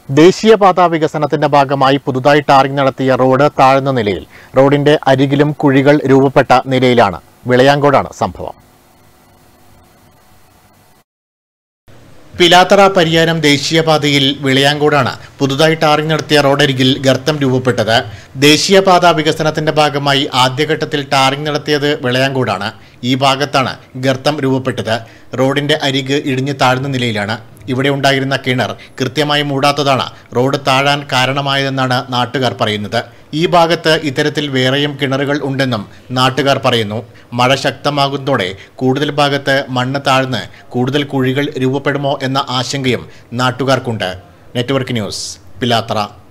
ദേശീയപാത വികസനത്തിന്റെ ഭാഗമായി പുതുതായി ടാറിംഗ് നടത്തിയ റോഡ് താഴ്ന്ന നിലയിൽ റോഡിന്റെ അരികിലും കുഴികൾ രൂപപ്പെട്ട നിലയിലാണ് വിളയാങ്കോടാണ് സംഭവം പിലാത്തറ പരിയാരം ദേശീയപാതയിൽ വിളയാങ്കോടാണ് പുതുതായി ടാറിംഗ് നടത്തിയ റോഡരികിൽ ഗർത്തം രൂപപ്പെട്ടത് ദേശീയപാത വികസനത്തിന്റെ ഭാഗമായി ആദ്യഘട്ടത്തിൽ ടാറിംഗ് നടത്തിയത് വിളയാങ്കോടാണ് ഈ ഭാഗത്താണ് ഗർത്തം രൂപപ്പെട്ടത് റോഡിന്റെ അരിക് ഇടിഞ്ഞു താഴ്ന്ന നിലയിലാണ് ഇവിടെ ഉണ്ടായിരുന്ന കിണർ കൃത്യമായി മൂടാത്തതാണ് റോഡ് താഴാൻ കാരണമായതെന്നാണ് നാട്ടുകാർ പറയുന്നത് ഈ ഭാഗത്ത് ഇത്തരത്തിൽ വേറെയും കിണറുകൾ ഉണ്ടെന്നും നാട്ടുകാർ പറയുന്നു മഴ ശക്തമാകുന്നതോടെ കൂടുതൽ ഭാഗത്ത് മണ്ണ് താഴ്ന്ന് കൂടുതൽ കുഴികൾ രൂപപ്പെടുമോ എന്ന ആശങ്കയും നാട്ടുകാർക്കുണ്ട് നെറ്റ്വർക്ക് ന്യൂസ് പിലാത്തറ